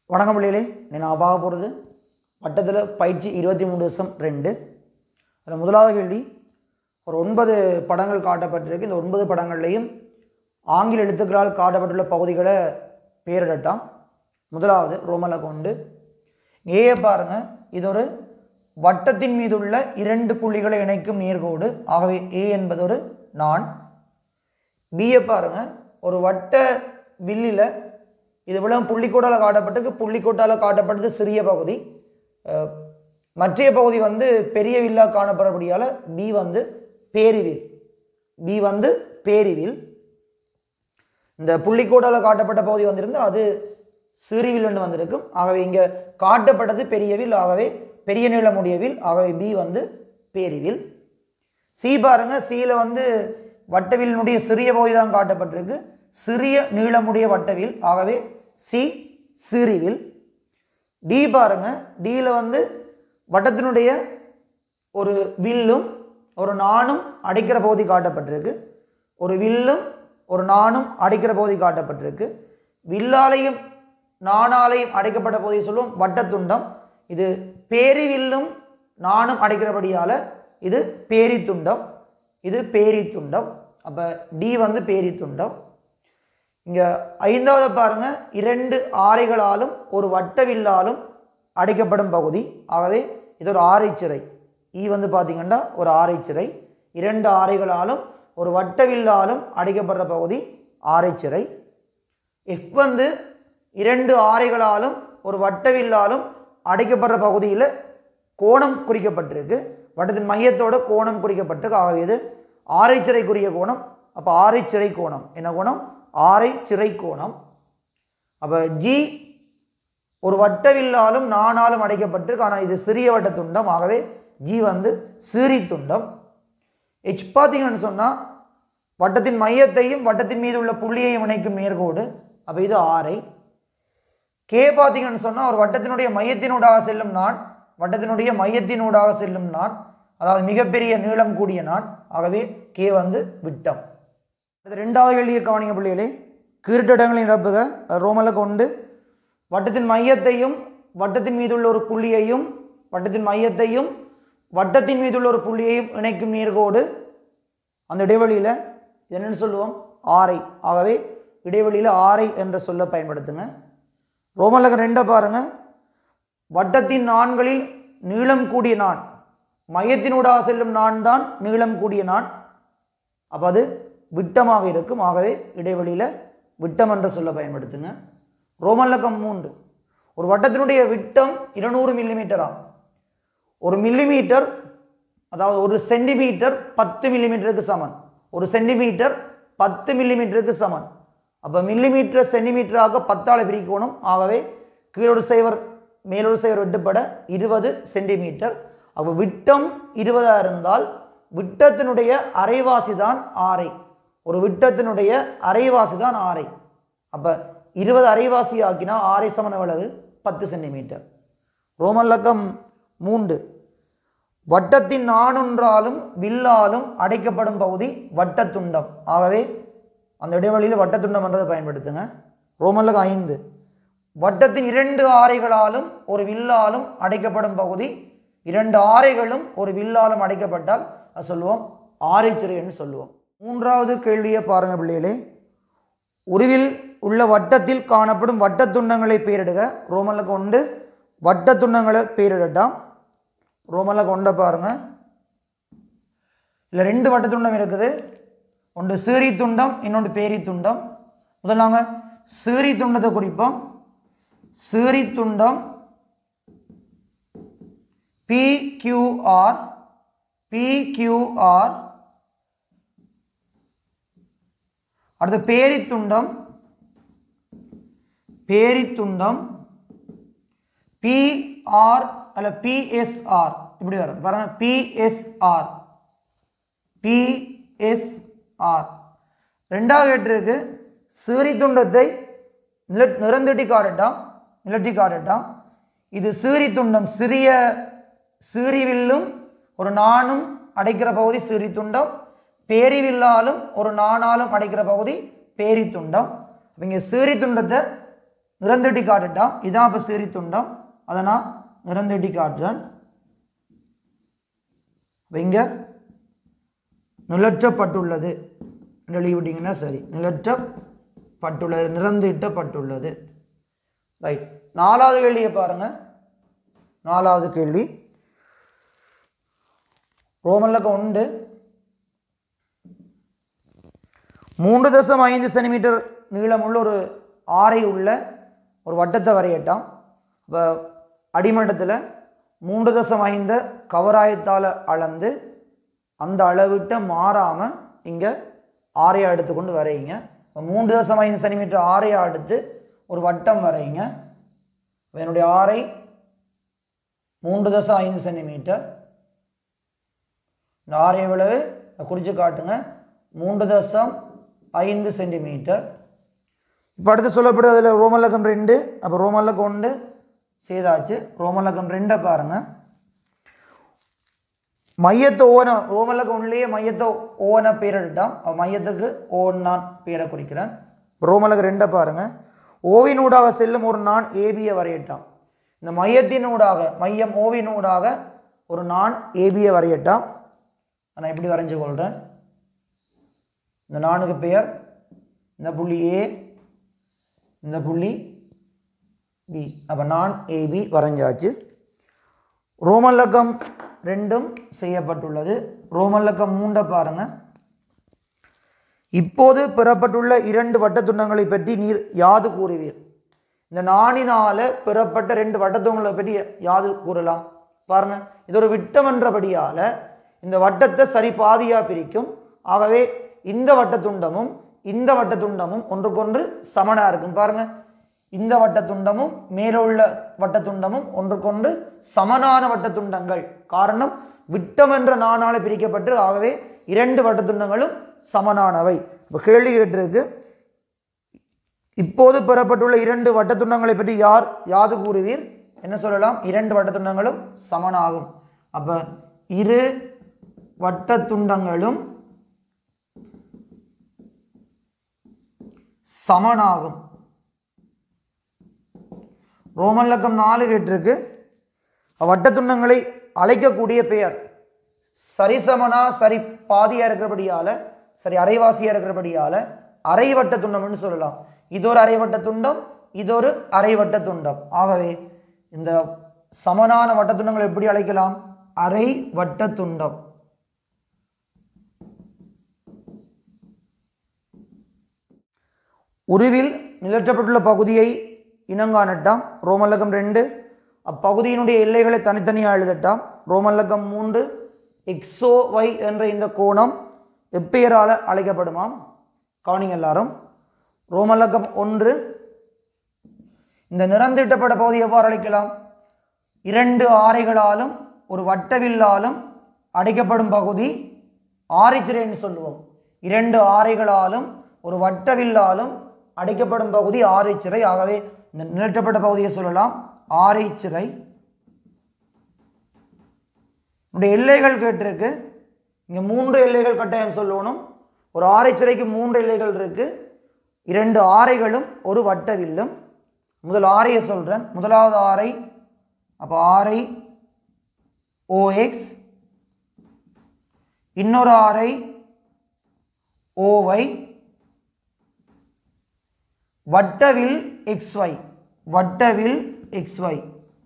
வணக்கம் பிள்ளைகளே நீ நான் பார்க்க போகிறது வட்டத்தில் பயிற்சி இருபத்தி மூணு வருஷம் ரெண்டு அதில் முதலாவது கேள்வி ஒரு ஒன்பது படங்கள் காட்டப்பட்டிருக்கு இந்த ஒன்பது படங்கள்லையும் ஆங்கில எழுத்துக்களால் காட்டப்பட்டுள்ள பகுதிகளை பேரிடட்டாம் முதலாவது ரோமலை கொண்டு ஏயை பாருங்க இது ஒரு வட்டத்தின் மீதுள்ள இரண்டு புள்ளிகளை இணைக்கும் நேர்கோடு ஆகவே ஏ என்பது ஒரு நான் பியை பாருங்க ஒரு வட்ட வில்லில் இது விளம் புள்ளிக்கோட்டால் காட்டப்பட்டிருக்கு புள்ளிக்கோட்டால் காட்டப்பட்டது சிறிய பகுதி அஹ், மற்றைய பகுதி வந்து பெரிய வில்லாக காணப்படுறபடியால் பி வந்து பேரிவில் பி வந்து பேரிவில் இந்த புள்ளிக்கோட்டால் காட்டப்பட்ட பகுதி வந்திருந்து அது சிறிவில்னு வந்திருக்கும் ஆகவே இங்கே காட்டப்பட்டது பெரியவில் ஆகவே பெரிய நீளமுடையவில் ஆகவே பி வந்து பேரிவில் சி பாருங்க சியில் வந்து வட்டவிலினுடைய சிறிய பகுதி தான் காட்டப்பட்டிருக்கு சிறிய நீளமுடைய வட்டவில் ஆகவே சி சிறிவில் டி பாருங்க டியில் வந்து வட்டத்தினுடைய ஒரு வில்லும் ஒரு நாணும் அடைக்கிற பகுதி காட்டப்பட்டிருக்கு ஒரு வில்லும் ஒரு நாணும் அடைக்கிற பகுதி காட்டப்பட்டிருக்கு வில்லாலையும் நாணாலையும் அடைக்கப்பட்ட பகுதி சொல்லுவோம் வட்டத்துண்டம் இது பேரிவில்லும் நானும் அடைக்கிறபடியால் இது பேரித்துண்டம் இது பேரித்துண்டம் அப்போ டி வந்து பேரித்துண்டம் இங்கே ஐந்தாவது பாருங்க இரண்டு ஆரைகளாலும் ஒரு வட்டவில்லாலும் அடைக்கப்படும் பகுதி ஆகவே இது ஒரு ஆரைச்சிறை ஈ வந்து பார்த்தீங்கன்னா ஒரு ஆரைச்சிறை இரண்டு ஆரைகளாலும் ஒரு வட்டவில்லாலும் அடைக்கப்படுற பகுதி ஆரைச்சிறை எஃப் வந்து இரண்டு ஆரைகளாலும் ஒரு வட்டவில்லாலும் அடைக்கப்படுற பகுதியில் கோணம் குறிக்கப்பட்டிருக்கு வட்டத்தின் மையத்தோட கோணம் குறிக்கப்பட்டிருக்கு ஆகவே இது ஆரைச்சிறைக்குரிய கோணம் அப்போ ஆரைச்சிறை கோணம் என்ன கோணம் ஆரை சிறை கோணம் அப்போ ஜி ஒரு வட்டவில்லாலும் நானாலும் அடைக்கப்பட்டிருக்கு ஆனால் இது சிறிய வட்ட துண்டம் ஆகவே ஜி வந்து சிறி துண்டம் ஹெச் பார்த்தீங்கன்னு சொன்னால் வட்டத்தின் மையத்தையும் வட்டத்தின் மீது உள்ள புள்ளியையும் இணைக்கும் நேர்கோடு அப்போ இது ஆரை கே பார்த்தீங்கன்னு சொன்னால் ஒரு வட்டத்தினுடைய மையத்தினூடாக செல்லும் நான் வட்டத்தினுடைய மையத்தினூடாக செல்லும் நான் அதாவது மிகப்பெரிய நீளம் கூடிய நான் ஆகவே கே வந்து விட்டம் இது ரெண்டாவது கேள்வியை கவனிங்க பிள்ளைகளே கீழ்த்திடங்களை நிரப்புக அது ரோமலை கொண்டு வட்டத்தின் மையத்தையும் வட்டத்தின் மீதுள்ள ஒரு புள்ளியையும் வட்டத்தின் மையத்தையும் வட்டத்தின் மீதுள்ள ஒரு புள்ளியையும் இணைக்கும் நேர்கோடு அந்த இடைவெளியில் என்னன்னு சொல்லுவோம் ஆரை ஆகவே இடைவெளியில் ஆரை என்ற சொல்ல பயன்படுத்துங்க ரோமலகம் ரெண்டை பாருங்க வட்டத்தின் நான்களில் நீளம் கூடிய நான் மையத்தினூடாக செல்லும் நான் தான் நீளம் கூடிய நான் அப்போ அது விட்டமாக இருக்கும் ஆகவே இடைவெளியில் விட்டம் என்ற சொல்ல பயன்படுத்துங்க ரோமல்லக்கம் மூன்று ஒரு வட்டத்தினுடைய விட்டம் இருநூறு மில்லிமீட்டரா ஒரு மில்லிமீட்டர் அதாவது ஒரு சென்டிமீட்டர் பத்து மில்லிமீட்டருக்கு சமன் ஒரு சென்டிமீட்டர் பத்து மில்லிமீட்டருக்கு சமன் அப்போ மில்லிமீட்டர் சென்டிமீட்டராக பத்தால் பிரிக்கணும் ஆகவே கீழொரு சைவர் மேலொரு சைவர் வெட்டுப்பட இருபது சென்டிமீட்டர் அப்போ விட்டம் இருபதாக இருந்தால் விட்டத்தினுடைய அரைவாசி தான் ஆரை ஒரு விட்டத்தினுடைய அரைவாசி தான் ஆரை அப்போ இருபது அரைவாசி ஆக்கினா ஆரை சமன் எவ்வளவு பத்து சென்டிமீட்டர் ரோமன் லக்கம் மூன்று வட்டத்தின் நானொன்றாலும் வில்லாலும் அடைக்கப்படும் பகுதி வட்டத்துண்டம் ஆகவே அந்த இடைவெளியில் வட்டத்துண்டம் என்றதை பயன்படுத்துங்க ரோமல்லக ஐந்து வட்டத்தின் இரண்டு ஆரைகளாலும் ஒரு வில்லாலும் அடைக்கப்படும் பகுதி இரண்டு ஆரைகளும் ஒரு வில்லாலும் அடைக்கப்பட்டால் அது சொல்லுவோம் ஆரைச்சிறைன்னு சொல்லுவோம் மூன்றாவது கேள்வியை பாருங்க பிள்ளைகளே உருவில் உள்ள வட்டத்தில் காணப்படும் வட்டத்துண்டங்களை பெயரிடுக ரோமல்ல கொண்டு வட்டத்துண்டங்களை பெயரிடட்டாம் ரோமல்ல கொண்ட பாருங்க இல்லை ரெண்டு வட்டத்துண்டம் இருக்குது ஒன்று சீரி துண்டம் இன்னொன்று பேரி துண்டம் முதல்ல நாங்கள் சீரி துண்டத்தை குறிப்போம் சீரி துண்டம் பிக்யூஆர் பிக்யூஆர் அடுத்து பேரித்துண்டம் பேரித்துண்டம் பிஆர் அல்ல பிஎஸ்ஆர் இப்படி வரும் பாருங்க பிஎஸ்ஆர் பிஎஸ்ஆர் ரெண்டாவது கேட்டிருக்கு சீரி துண்டத்தை நில நிறந்தட்டி காட்டட்டாம் நிலட்டி காட்டட்டாம் இது சீரி துண்டம் சிறிய சீரிவில்லும் ஒரு நானும் அடைக்கிற பகுதி சீரி துண்டம் பேரிவில்லாலும் ஒரு நாணாலும் அடைக்கிற பகுதி பேரி துண்டம் இங்கே சீரி துண்டத்தை நிறந்தட்டி காட்டுட்டான் இதான் இப்போ சரி துண்டம் அதை நான் நிறந்தட்டி காட்டுறேன் இப்போ இங்கே நிலற்றப்பட்டுள்ளது என்று எழுதி விட்டீங்கன்னா சரி நிலற்றப்பட்டுள்ளது நிறந்திட்டப்பட்டுள்ளது ரைட் நாலாவது கேள்வியை பாருங்க நாலாவது கேள்வி ரோமல்லக்க உண்டு மூன்று தசம் ஐந்து சென்டிமீட்டர் நீளமுள்ள ஒரு ஆரை உள்ள ஒரு வட்டத்தை வரையட்டாம் இப்போ அடிமட்டத்தில் மூன்று தசம் ஐந்த கவராயத்தால் அளந்து அந்த அளவிட்ட மாறாமல் இங்கே ஆரையை எடுத்துக்கொண்டு வரையுங்க இப்போ மூன்று தசம் ஐந்து சென்டிமீட்டர் ஆரையை எடுத்து ஒரு வட்டம் வரையுங்க இப்ப என்னுடைய ஆரை மூன்று தசம் ஐந்து சென்டிமீட்டர் இந்த ஆரை விளவு குறித்து காட்டுங்க மூன்று தசம் ஐந்து சென்டிமீட்டர் இப்போ அடுத்து சொல்லப்படுது அதில் ரோமல்லகம் ரெண்டு அப்போ ரோமல்லகம் ஒன்று செய்தாச்சு ரோமல்லகம் ரெண்டை பாருங்கள் மையத்தை ஓன ரோமல்லகம் ஒன்றிலேயே மையத்தை ஓன பேர் எடுட்டான் அப்ப மையத்துக்கு ஓன் நான் பேரை குறிக்கிறேன் ரோமல்லகம் ரெண்டை பாருங்கள் ஓவினூடாக செல்லும் ஒரு நான் ஏபியை வரையட்டான் இந்த மையத்தினூடாக மையம் ஓவினூடாக ஒரு நான் ஏபியை வரையட்டான் நான் எப்படி வரைஞ்சு கொள்கிறேன் இந்த நானுக்கு பெயர் இந்த புள்ளி ஏ இந்த புள்ளி பி அப்போ நான் ஏபி வரைஞ்சாச்சு ரோமன் லக்கம் ரெண்டும் செய்யப்பட்டுள்ளது ரோமன் லக்கம் மூண்டை பாருங்க இப்போது பெறப்பட்டுள்ள இரண்டு வட்டத்துண்டங்களை பற்றி நீர் யாது கூறுவீர் இந்த நாணினால பெறப்பட்ட ரெண்டு வட்டத்துண்டங்களை பற்றி யாது கூறலாம் பாருங்க இது ஒரு விட்டம் என்றபடியால இந்த வட்டத்தை சரி பாதியா பிரிக்கும் ஆகவே இந்த வட்டத்துண்டமும் இந்த வட்டத்துண்டமும் ஒன்றுக்கொன்று சமனா இருக்கும் பாருங்க இந்த வட்டத்துண்டமும் மேலே உள்ள வட்டத்துண்டமும் ஒன்றுக்கொன்று சமனான வட்டத்துண்டங்கள் காரணம் விட்டம் என்ற நாணால பிரிக்கப்பட்டு ஆகவே இரண்டு வட்டத்துண்டங்களும் சமனானவை இப்போ கேள்வி கேட்டிருக்கு இப்போது பெறப்பட்டுள்ள இரண்டு வட்டத்துண்டங்களை பற்றி யார் யாது கூறுவீர் என்ன சொல்லலாம் இரண்டு வட்டத்துண்டங்களும் சமனாகும் அப்ப இரு வட்டத்துண்டங்களும் சமனாகும் ரோமன் லக்கம் நாலு கேட்டிருக்கு வட்டத்துண்டங்களை அழைக்கக்கூடிய பெயர் சரிசமனா சரி பாதியா இருக்கிறபடியால சரி அரைவாசியா இருக்கிறபடியால அரை வட்ட துண்டம்னு சொல்லலாம் இது ஒரு அரை வட்ட துண்டம் இது ஒரு அரை வட்ட துண்டம் ஆகவே இந்த சமனான வட்ட துண்டங்களை எப்படி அழைக்கலாம் அரை வட்ட துண்டம் உருவில் நிலற்றப்பட்டுள்ள பகுதியை இனங்காணட்டாம் ரோமல்லகம் ரெண்டு அப்பகுதியினுடைய எல்லைகளை தனித்தனியாக எழுதட்டாம் ரோமல்லகம் மூன்று எக்ஸோ ஒய் என்ற இந்த கோணம் எப்பெயரால் அழைக்கப்படுமாம் கவனிங்க எல்லாரும் ரோமல்லகம் ஒன்று இந்த நிறந்திட்டப்பட்ட பகுதி எவ்வாறு அழைக்கலாம் இரண்டு ஆரைகளாலும் ஒரு வட்டவில்லாலும் அடைக்கப்படும் பகுதி ஆரைத்திரைன்னு சொல்லுவோம் இரண்டு ஆரைகளாலும் ஒரு வட்டவில்லாலும் அடைக்கப்படும் பகுதி ஆரைச்சிறை ஆகவே இந்த நிலற்றப்பட்ட பகுதியை சொல்லலாம் ஆரைச்சிறை உடைய எல்லைகள் கேட்டிருக்கு இங்கே மூன்று எல்லைகள் கட்டாயம் சொல்லணும் ஒரு ஆரைச்சிறைக்கு மூன்று எல்லைகள் இருக்கு இரண்டு ஆரைகளும் ஒரு வட்டவில்லும் முதல் ஆரையை சொல்கிறேன் முதலாவது ஆரை அப்போ ஆரை ஓஎக்ஸ் இன்னொரு ஆரை ஓஒய் வட்டவில் எக்ஸ்ஒய் வட்டவில் எக்ஸ்ஒய்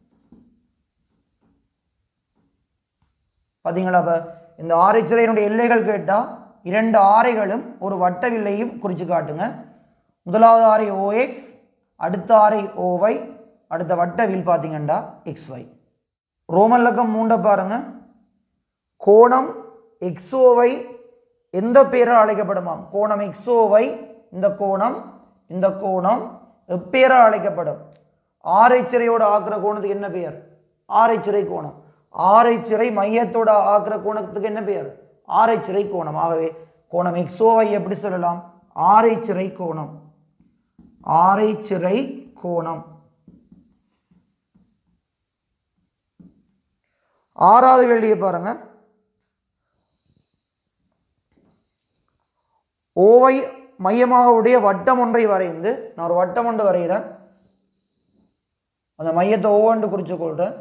பார்த்தீங்களா அப்போ இந்த ஆரைச்சிறையினுடைய எல்லைகள் கேட்டால் இரண்டு ஆரைகளும் ஒரு வட்டவில்லையும் குறித்து காட்டுங்க முதலாவது ஆரை ஓஎக்ஸ் அடுத்த ஆரை ஓஒய் அடுத்த வட்டவில் பார்த்தீங்கன்னா எக்ஸ்ஒய் ரோமன் லக்கம் மூண்டை பாருங்க கோணம் எக்ஸோவை எந்த பெயரால் அழைக்கப்படுமாம் கோணம் எக்ஸோவை இந்த கோணம் இந்த கோணம் எப்பெயரால் அழைக்கப்படும் ஆரைச்சிறையோட ஆக்குற கோணத்துக்கு என்ன பெயர் ஆரைச்சிறை கோணம் ஆரைச்சிறை மையத்தோட ஆக்குற கோணத்துக்கு என்ன பெயர் ஆரைச்சிறை கோணம் ஆகவே கோணம் எக்ஸோவை எப்படி சொல்லலாம் ஆரைச்சிறை கோணம் ஆரைச்சிறை கோணம் ஆறாவது கேள்வியை பாருங்க ஓவை மையமாக உடைய வட்டம் ஒன்றை வரைந்து நான் ஒரு வட்டம் ஒன்று வரைகிறேன் அந்த மையத்தை ஒவ்வொன்று குறித்து கொள்கிறேன்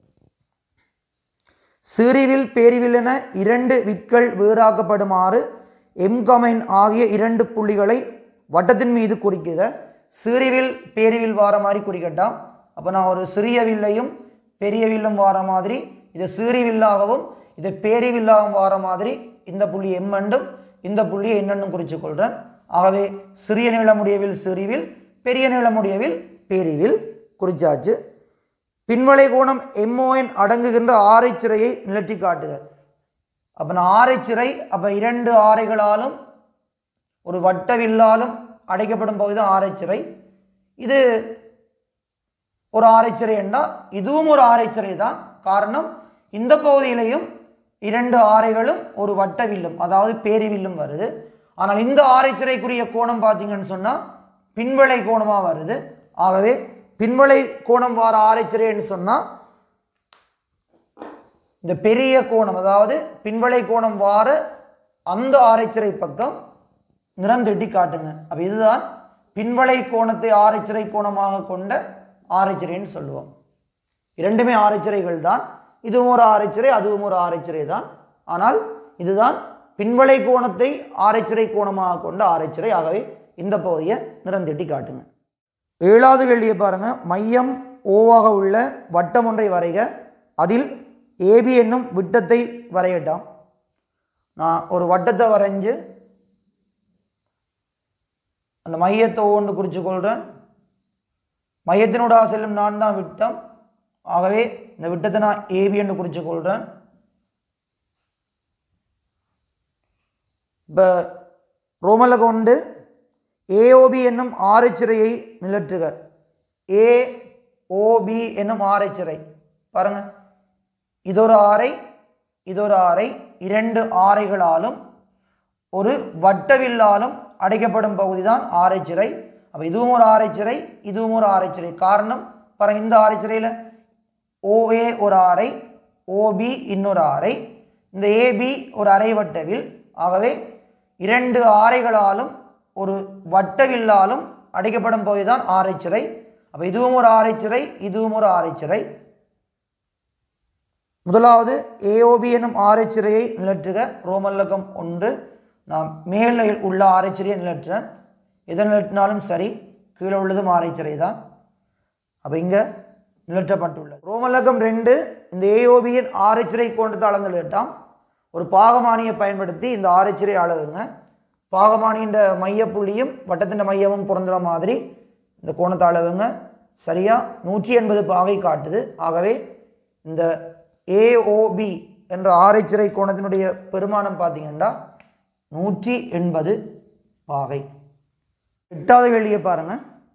சிறிவில் பேரிவில் என இரண்டு விற்கள் வேறாக்கப்படுமாறு எம்கமைன் ஆகிய இரண்டு புள்ளிகளை வட்டத்தின் மீது குறிக்குக சிறிவில் பேரிவில் வார மாதிரி குறிக்கட்டாம் அப்போ நான் ஒரு சிறிய வில்லையும் பெரிய வில்லும் வார மாதிரி இதை சிறிவில்லாகவும் இதை பேரிவில்லாகவும் வார மாதிரி இந்த புள்ளி எம்மண்டும் இந்த புள்ளியை என்னென்னும் குறித்து கொள்கிறேன் ஆகவே சிறிய நீளமுடையவில் சிறிவில் பெரிய நீளமுடையவில் பேரிவில் குறிச்சாச்சு பின்வளை கோணம் எம்ஓஎன் அடங்குகின்ற ஆரை சிறையை நிலட்டி காட்டுக அப்போ நான் ஆரை சிறை அப்போ இரண்டு ஆரைகளாலும் ஒரு வட்டவில்லாலும் அடைக்கப்படும் பகுதி தான் ஆரைச்சிறை இது ஒரு ஆரைச்சிறை என்றால் இதுவும் ஒரு ஆரைச்சிறை தான் காரணம் இந்த பகுதியிலையும் இரண்டு ஆரைகளும் ஒரு வட்டவில்லும் அதாவது பேரிவில்லும் வருது ஆனால் இந்த ஆரைச்சிறைக்குரிய கோணம் பார்த்தீங்கன்னு சொன்னால் பின்வளை கோணமாக வருது ஆகவே பின்வளை கோணம் வார ஆரைச்சிறைன்னு சொன்னால் இந்த பெரிய கோணம் அதாவது பின்வளை கோணம் வார அந்த ஆரைச்சிறை பக்கம் நிறந்திட்டி காட்டுங்க அப்போ இதுதான் பின்வளை கோணத்தை ஆரைச்சிறை கோணமாக கொண்ட ஆரைச்சிறைன்னு சொல்லுவோம் இரண்டுமே ஆரைச்சிறைகள் தான் இதுவும் ஒரு ஆரைச்சிறை அதுவும் ஒரு ஆரைச்சிறை தான் ஆனால் இதுதான் பின்வளை கோணத்தை ஆரைச்சிறை கோணமாக கொண்ட ஆரைச்சிறை ஆகவே இந்த பகுதியை நிறந்திட்டி காட்டுங்க ஏழாவது கேள்வியை பாருங்க மையம் ஓவாக உள்ள வட்டம் ஒன்றை வரைக அதில் ஏபி என்னும் விட்டத்தை வரையட்டாம் நான் ஒரு வட்டத்தை வரைஞ்சு அந்த மையத்தை ஒவ்வொன்று குறித்து கொள்கிறேன் மையத்தினூடாக செல்லும் நான் தான் விட்டம் ஆகவே இந்த விட்டத்தை நான் ஏபி என்று குறித்து கொள்கிறேன் இப்போ ரோமல கொண்டு ஏஓபி என்னும் ஆரைச்சிறையை நிலற்றுக ஏஓபி என்னும் ஆரைச்சிறை பாருங்க இதொரு ஆரை இதொரு ஆரை இரண்டு ஆரைகளாலும் ஒரு வட்டவில்லாலும் அடைக்கப்படும் பகுதி தான் ஆரைச்சிறை அப்போ இதுவும் ஒரு ஆரைச்சிறை இதுவும் ஒரு ஆரைச்சிறை காரணம் பாருங்க இந்த ஆரைச்சிறையில் ஓஏ ஒரு ஆரை ஓபி இன்னொரு ஆரை இந்த ஏபி ஒரு அரை வட்டவில் ஆகவே இரண்டு ஆரைகளாலும் ஒரு வட்டவில்லாலும் அடைக்கப்படும் பகுதி தான் ஆரைச்சிறை அப்போ இதுவும் ஒரு ஆரைச்சிறை இதுவும் ஒரு ஆரைச்சிறை முதலாவது ஏஓபி எனும் ஆரைச்சிறையை நிலற்றுக ரோமல்லகம் ஒன்று நாம் மேலே உள்ள ஆரைச்சிறையை நிலற்றுறேன் எதை நிலற்றினாலும் சரி கீழே உள்ளதும் ஆரைச்சிறை தான் அப்போ இங்கே நிலற்றப்பட்டுள்ளது ரோமல்லகம் ரெண்டு இந்த ஏஓபியின் ஆரைச்சிறை கோணத்தை அளந்து நிலட்டாம் ஒரு பாகமானியை பயன்படுத்தி இந்த ஆரைச்சிறை அளவுங்க பாகமானியின் மையப்புள்ளியும் வட்டத்தின் மையமும் பொருந்துற மாதிரி இந்த கோணத்தை அளவுங்க சரியாக நூற்றி எண்பது பாகை காட்டுது ஆகவே இந்த ஏஓபி என்ற ஆரைச்சிறை கோணத்தினுடைய பெருமானம் பார்த்தீங்கன்னா நூற்றி எண்பது பாகை எட்டாவது கேள்வியை பாருங்க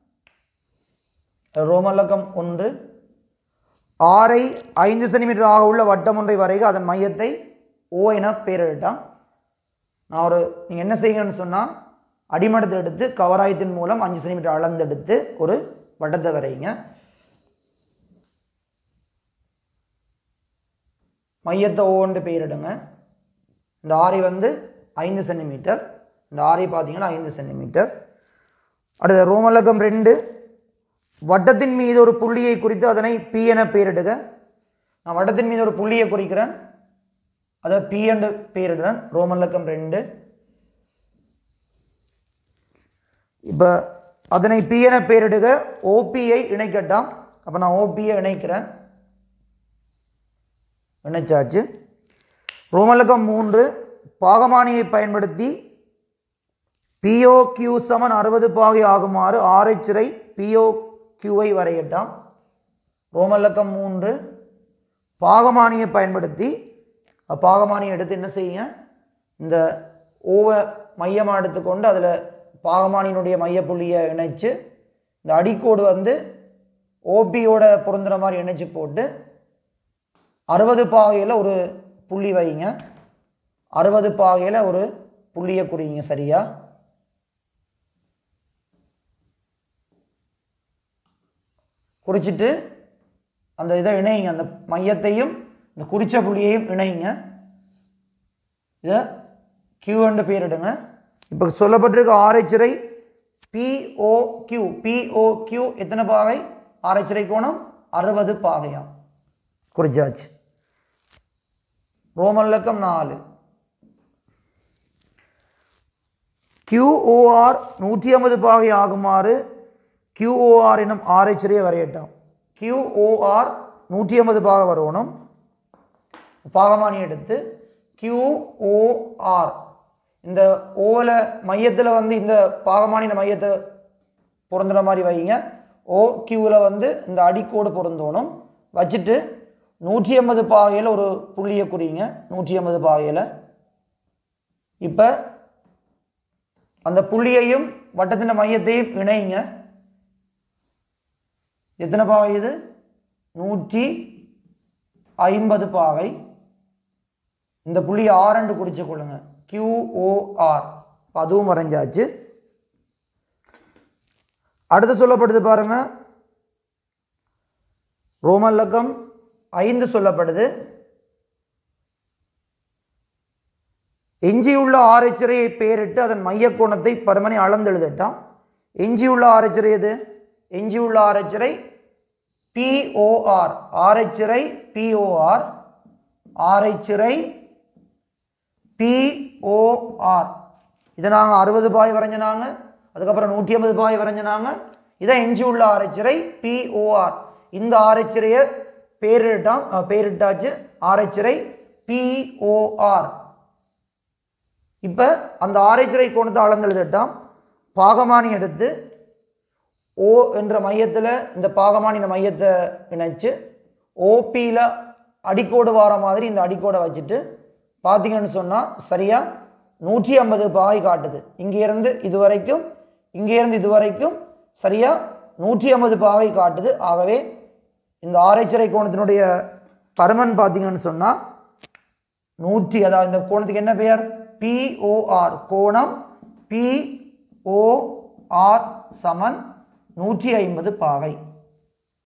ரோமலக்கம் ஒன்று ஆரை ஐந்து சென்டிமீட்டர் ஆக உள்ள வட்டம் ஒன்றை வரைக அதன் மையத்தை ஓ என பெயரிட்டான் நான் ஒரு நீங்கள் என்ன செய்யுங்கன்னு சொன்னால் அடிமட்டத்தில் எடுத்து கவராயத்தின் மூலம் அஞ்சு சென்டிமீட்டர் அளந்தெடுத்து ஒரு வட்டத்தை வரைங்க மையத்தை ஒவ்வொன்று பெயரிடுங்க இந்த ஆரி வந்து ஐந்து சென்டிமீட்டர் இந்த ஆரி பார்த்தீங்கன்னா ஐந்து சென்டிமீட்டர் அடுத்த ரோமலகம் ரெண்டு வட்டத்தின் மீது ஒரு புள்ளியை குறித்து அதனை பி என பெயரிடுக நான் வட்டத்தின் மீது ஒரு புள்ளியை குறிக்கிறேன் அதை பி என்று பெயரிடுறேன் ரோமலக்கம் ரெண்டு இப்போ அதனை பி என பெயரிடுக ஓபியை இணைக்கட்டாம் அப்போ நான் ஓபியை இணைக்கிறேன் இணைச்சாச்சு ரோமலகம் மூன்று பாகமானியை பயன்படுத்தி பிஓ கியூ சமன் அறுபது பாகை ஆகுமாறு ஆரைச்சிறை பிஓ கியூவை வரையட்டாம் ரோமலக்கம் மூன்று பாகமானியை பயன்படுத்தி அஹ், பாகமானியை எடுத்து என்ன செய்யுங்க இந்த ஓவை மையமாக எடுத்துக்கொண்டு அதில் பாகமானியினுடைய மையப்புள்ளியை இணைச்சு இந்த அடிக்கோடு வந்து ஓபியோட பொருந்துற மாதிரி இணைச்சு போட்டு அறுபது பாகையில் ஒரு புள்ளி வைங்க அறுபது பாகையில் ஒரு புள்ளியை குறிங்க சரியா குறிச்சிட்டு அந்த இதை இணைங்க அந்த மையத்தையும் இந்த குறிச்ச புள்ளியையும் இணைங்க இதை கியூ என்று பேரிடுங்க இப்போ சொல்லப்பட்டிருக்க ஆரைச்சிறை பிஓ கியூ பிஓ கியூ எத்தனை பாகை ஆரைச்சிறை கோணம் அறுபது பாகையாம் குறிச்சாச்சு ரோமன் இலக்கம் நாலு கியூஓஆர் நூற்றி ஐம்பது பாகை ஆகுமாறு கியூஓஆர் என்னும் ஆரைச்சரியை வரையட்டாம் கியூஓஆர் நூற்றி ஐம்பது பாகை வரணும் பாகமானி எடுத்து கியூஓஆர் இந்த ஓல மையத்தில் வந்து இந்த பாகமானின மையத்தை பொருந்துற மாதிரி வைங்க ஓ கியூவில் வந்து இந்த அடிக்கோடு பொருந்தோணும் வச்சுட்டு நூற்றி ஐம்பது பாகையில் ஒரு புள்ளியை குறிங்க நூற்றி ஐம்பது பாகையில் இப்போ அந்த புள்ளியையும் வட்டத்தின் மையத்தையும் இணைங்க எத்தனை பாகை இது நூற்றி ஐம்பது பாகை இந்த புள்ளியை ஆரண்டு குறிச்சு கொள்ளுங்க கியூஓஆர் அதுவும் வரைஞ்சாச்சு அடுத்து சொல்லப்படுது பாருங்க ரோமன் லக்கம் ஐந்து சொல்லப்படுது எஞ்சியுள்ள ஆரைச்சிறையை பெயரிட்டு அதன் மையக் கோணத்தை பருமனை அளந்தெழுதட்டாம் எஞ்சியுள்ள ஆரைச்சிறை எது எஞ்சியுள்ள ஆரைச்சிறை பிஓஆர் ஆரைச்சிறை பிஓஆர் ஆரைச்சிறை பிஓஆர் இதை நாங்கள் அறுபது பாய் வரைஞ்சினாங்க அதுக்கப்புறம் நூற்றி ஐம்பது பாய் வரைஞ்சினாங்க இதான் எஞ்சி உள்ள ஆரைச்சிறை பிஓஆர் இந்த ஆரைச்சிறையை பேரிட்டாம் அஹ், பேரிட்டாச்சு ஆரைச்சிறை பிஓஆர் இப்போ அந்த ஆரைச்சிறை கோணத்தை அளந்தெழுதட்டாம் பாகமானி எடுத்து ஓ என்ற மையத்தில் இந்த பாகமானின மையத்தை இணைச்சு ஓபியில் அடிக்கோடு வார மாதிரி இந்த அடிக்கோடை வச்சுட்டு பார்த்தீங்கன்னு சொன்னால் சரியாக நூற்றி ஐம்பது பாய் காட்டுது இங்கேருந்து இது வரைக்கும் இங்கேருந்து இது வரைக்கும் சரியாக நூற்றி ஐம்பது பாகை காட்டுது ஆகவே இந்த ஆரைச்சிறை கோணத்தினுடைய பருமன் பார்த்தீங்கன்னு சொன்னால் நூற்றி அதாவது இந்த கோணத்துக்கு என்ன பெயர் பிஓஆர் கோணம் பிஓஆர் சமன் நூற்றி ஐம்பது பாகை